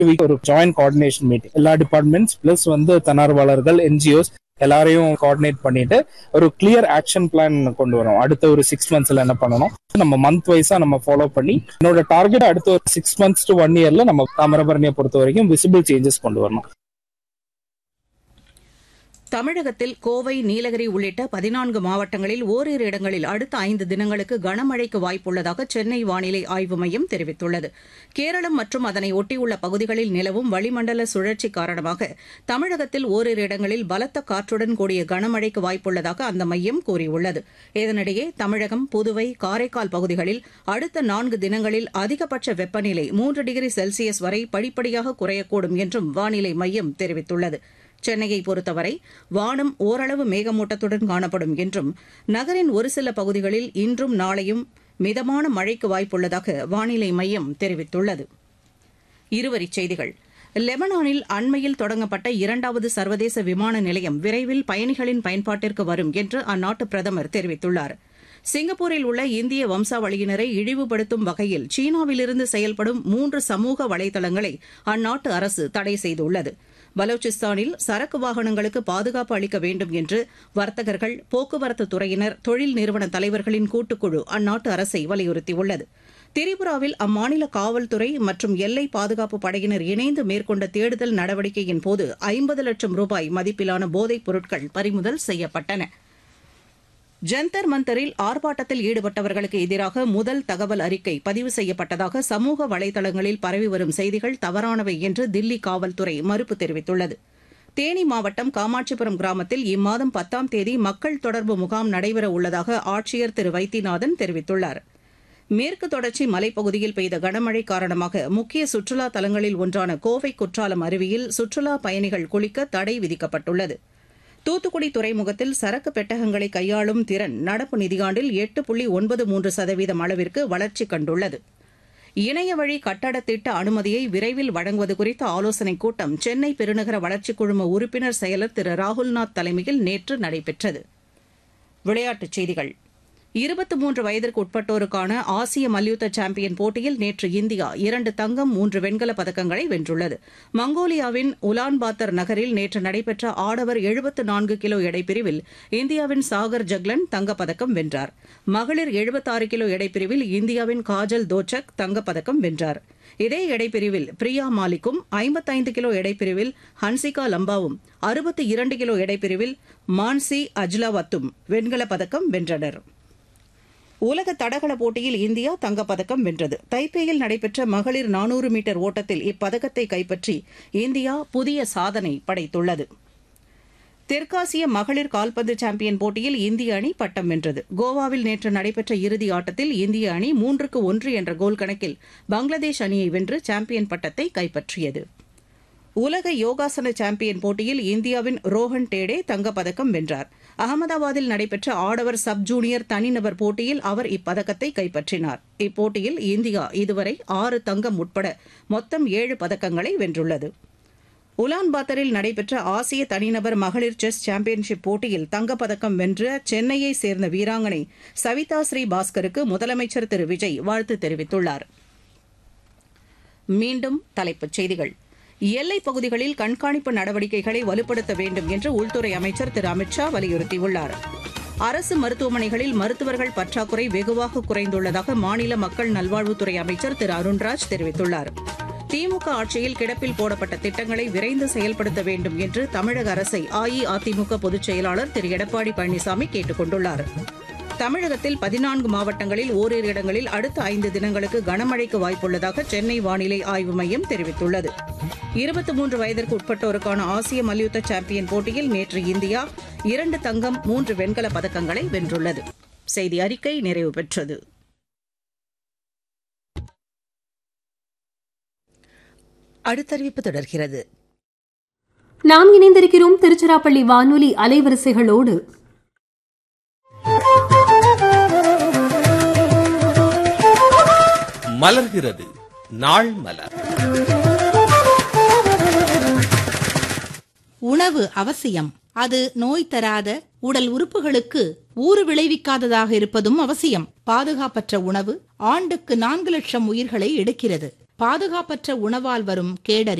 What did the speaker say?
week ஒரு joint coordination meeting எல்லா departments plus வந்து தன்னார்வலர்கள் என்ஜிஓஸ் எல்லாரையும் கோஆர்டினேட் பண்ணிட்டு ஒரு கிளியர் ஆக்ஷன் பிளான் கொண்டு வரோம் அடுத்த ஒரு சிக்ஸ் மந்த்ஸ்ல என்ன பண்ணணும் நம்ம மந்த் வைஸா நம்ம ஃபாலோ பண்ணி என்னோட டார்கெட் அடுத்த ஒரு சிக்ஸ் மந்த்ஸ் டு ஒன் இயர்ல நம்ம தாமிரபரணியை பொறுத்த வரைக்கும் விசிபிள் சேஞ்சஸ் கொண்டு வரணும் தமிழகத்தில் கோவை நீலகிரி உள்ளிட்ட பதினான்கு மாவட்டங்களில் ஓரிரு இடங்களில் அடுத்த ஐந்து தினங்களுக்கு கனமழைக்கு வாய்ப்புள்ளதாக சென்னை வானிலை ஆய்வு மையம் தெரிவித்துள்ளது கேரளம் மற்றும் அதனை ஒட்டியுள்ள பகுதிகளில் நிலவும் வளிமண்டல சுழற்சி காரணமாக தமிழகத்தில் ஓரிரு இடங்களில் பலத்த காற்றுடன் கூடிய கனமழைக்கு வாய்ப்புள்ளதாக அந்த மையம் கூறியுள்ளது இதனிடையே தமிழகம் புதுவை காரைக்கால் பகுதிகளில் அடுத்த நான்கு தினங்களில் அதிகபட்ச வெப்பநிலை மூன்று டிகிரி செல்சியஸ் வரை படிப்படியாக குறையக்கூடும் என்றும் வானிலை மையம் தெரிவித்துள்ளது சென்னையை பொறுத்தவரை வானம் ஓரளவு மேகமூட்டத்துடன் காணப்படும் என்றும் நகரின் ஒரு சில பகுதிகளில் இன்றும் நாளையும் மிதமான மழைக்கு வாய்ப்புள்ளதாக வானிலை மையம் தெரிவித்துள்ளது இருவரிச் செய்திகள் லெபனானில் அண்மையில் தொடங்கப்பட்ட இரண்டாவது சர்வதேச விமான நிலையம் விரைவில் பயணிகளின் பயன்பாட்டிற்கு வரும் என்று அந்நாட்டு பிரதமர் தெரிவித்துள்ளார் சிங்கப்பூரில் உள்ள இந்திய வம்சாவளியினரை இழிவுபடுத்தும் வகையில் சீனாவிலிருந்து செயல்படும் மூன்று சமூக வலைதளங்களை அந்நாட்டு அரசு தடை செய்துள்ளது பலோச்சிஸ்தானில் சரக்கு வாகனங்களுக்கு பாதுகாப்பு அளிக்க வேண்டும் என்று வர்த்தகர்கள் போக்குவரத்து துறையினர் தொழில் நிறுவன தலைவர்களின் கூட்டுக்குழு அந்நாட்டு அரசை வலியுறுத்தியுள்ளது திரிபுராவில் அம்மாநில காவல்துறை மற்றும் எல்லை பாதுகாப்பு படையினர் இணைந்து மேற்கொண்ட தேடுதல் நடவடிக்கையின் போது ஐம்பது லட்சம் ரூபாய் மதிப்பிலான போதைப் பொருட்கள் பறிமுதல் செய்யப்பட்டன ஜந்தர் மந்தரில் ஆர்ப்பாட்டத்தில் ஈடுபட்டவர்களுக்கு எதிராக முதல் தகவல் அறிக்கை பதிவு செய்யப்பட்டதாக சமூக வலைதளங்களில் பரவி வரும் செய்திகள் தவறானவை என்று தில்லி காவல்துறை மறுப்பு தெரிவித்துள்ளது தேனி மாவட்டம் காமாட்சிபுரம் கிராமத்தில் இம்மாதம் பத்தாம் தேதி மக்கள் தொடர்பு முகாம் நடைபெற உள்ளதாக ஆட்சியர் திரு வைத்தியநாதன் தெரிவித்துள்ளார் மேற்கு தொடர்ச்சி மலைப்பகுதியில் பெய்த கனமழை காரணமாக முக்கிய சுற்றுலா தலங்களில் ஒன்றான கோவை குற்றாலம் அருவியில் சுற்றுலா பயணிகள் குளிக்க தடை விதிக்கப்பட்டுள்ளது தூத்துக்குடி துறைமுகத்தில் சரக்கு பெட்டகங்களை கையாளும் திறன் நடப்பு நிதியாண்டில் எட்டு புள்ளி ஒன்பது மூன்று சதவீதம் அளவிற்கு வளர்ச்சி கண்டுள்ளது இணைய வழி கட்டட திட்ட அனுமதியை விரைவில் வழங்குவது குறித்த ஆலோசனைக் கூட்டம் சென்னை பெருநகர வளர்ச்சிக் குழும உறுப்பினர் செயலர் திரு ராகுல்நாத் தலைமையில் நேற்று நடைபெற்றது விளையாட்டுச் செய்திகள் இருபத்தி மூன்று வயதிற்கு உட்பட்டோருக்கான ஆசிய மல்யுத்த சாம்பியன் போட்டியில் நேற்று இந்தியா இரண்டு தங்கம் மூன்று வெண்கலப் பதக்கங்களை வென்றுள்ளது மங்கோலியாவின் உலான்பாத்தர் நகரில் நேற்று நடைபெற்ற ஆடவர் எழுபத்து நான்கு கிலோ எடைப்பிரிவில் இந்தியாவின் சாகர் ஜக்லன் தங்கப்பதக்கம் வென்றார் மகளிர் எழுபத்தாறு கிலோ எடைப்பிரிவில் இந்தியாவின் காஜல் தோச்சக் தங்கப்பதக்கம் வென்றார் இதே எடைப்பிரிவில் பிரியா மாலிக்கும் ஐம்பத்தைந்து கிலோ எடைப்பிரிவில் ஹன்சிகா லம்பாவும் அறுபத்தி இரண்டு கிலோ எடைப்பிரிவில் மான்சி அஜ்லாவத்தும் வெண்கலப் பதக்கம் வென்றனர் உலக தடகள போட்டியில் இந்தியா தங்கப்பதக்கம் வென்றது தைப்பேயில் நடைபெற்ற மகளிர் நானூறு மீட்டர் ஓட்டத்தில் இப்பதக்கத்தை கைப்பற்றி இந்தியா புதிய சாதனை படைத்துள்ளது தெற்காசிய மகளிர் கால்பந்து சாம்பியன் போட்டியில் இந்திய அணி பட்டம் வென்றது கோவாவில் நேற்று நடைபெற்ற இறுதி ஆட்டத்தில் இந்திய அணி மூன்றுக்கு ஒன்று என்ற கோல் கணக்கில் பங்களாதேஷ் அணியை வென்று சாம்பியன் பட்டத்தை கைப்பற்றியது உலக யோகாசன சாம்பியன் போட்டியில் இந்தியாவின் ரோஹன் டேடே தங்கப்பதக்கம் வென்றார் அகமதாபாத்தில் நடைபெற்ற ஆடவர் சப் ஜூனியர் தனிநபர் போட்டியில் அவர் இப்பதக்கத்தை கைப்பற்றினார் இப்போட்டியில் இந்தியா இதுவரை ஆறு தங்கம் உட்பட மொத்தம் ஏழு பதக்கங்களை வென்றுள்ளது உலான்பாத்தரில் நடைபெற்ற ஆசிய தனிநபர் மகளிர் செஸ் சாம்பியன்ஷிப் போட்டியில் தங்கப்பதக்கம் வென்ற சென்னையை சேர்ந்த வீராங்கனை சவிதா ஸ்ரீ பாஸ்கருக்கு முதலமைச்சர் திரு விஜய் வாழ்த்து தெரிவித்துள்ளார் மீண்டும் தலைப்புச் செய்திகள் எல்லைப் பகுதிகளில் கண்காணிப்பு நடவடிக்கைகளை வலுப்படுத்த வேண்டும் என்று உள்துறை அமைச்சர் திரு அமித்ஷா வலியுறுத்தியுள்ளார் அரசு மருத்துவமனைகளில் மருத்துவர்கள் பற்றாக்குறை வெகுவாக குறைந்துள்ளதாக மாநில மக்கள் நல்வாழ்வுத்துறை அமைச்சர் திரு அருண்ராஜ் தெரிவித்துள்ளார் திமுக ஆட்சியில் கிடப்பில் போடப்பட்ட திட்டங்களை விரைந்து செயல்படுத்த வேண்டும் என்று தமிழக அரசை அஇஅதிமுக பொதுச் செயலாளர் திரு எடப்பாடி பழனிசாமி கேட்டுக் கொண்டுள்ளார் தமிழகத்தில் பதினான்கு மாவட்டங்களில் ஓரிரு இடங்களில் அடுத்த ஐந்து தினங்களுக்கு கனமழைக்கு வாய்ப்புள்ளதாக சென்னை வானிலை ஆய்வு மையம் தெரிவித்துள்ளது இருபத்தி மூன்று வயதிற்கு உட்பட்டோருக்கான ஆசிய மல்யுத்த சாம்பியன் போட்டியில் நேற்று இந்தியா இரண்டு தங்கம் மூன்று வெண்கலப் பதக்கங்களை வென்றுள்ளது செய்தி அறிக்கை நிறைவு பெற்றது அடுத்தறிவிப்பு தொடர்கிறது நாம் இணைந்திருக்கிறோம் திருச்சிராப்பள்ளி வானொலி அலைவரிசைகளோடு மலர்கிறது நாள் மலர் உணவு அவசியம் அது நோய் தராத உடல் உறுப்புகளுக்கு ஊறு விளைவிக்காததாக இருப்பதும் அவசியம் பாதுகாப்பற்ற உணவு ஆண்டுக்கு நான்கு லட்சம் உயிர்களை எடுக்கிறது பாதுகாப்பற்ற உணவால் வரும் கேடறி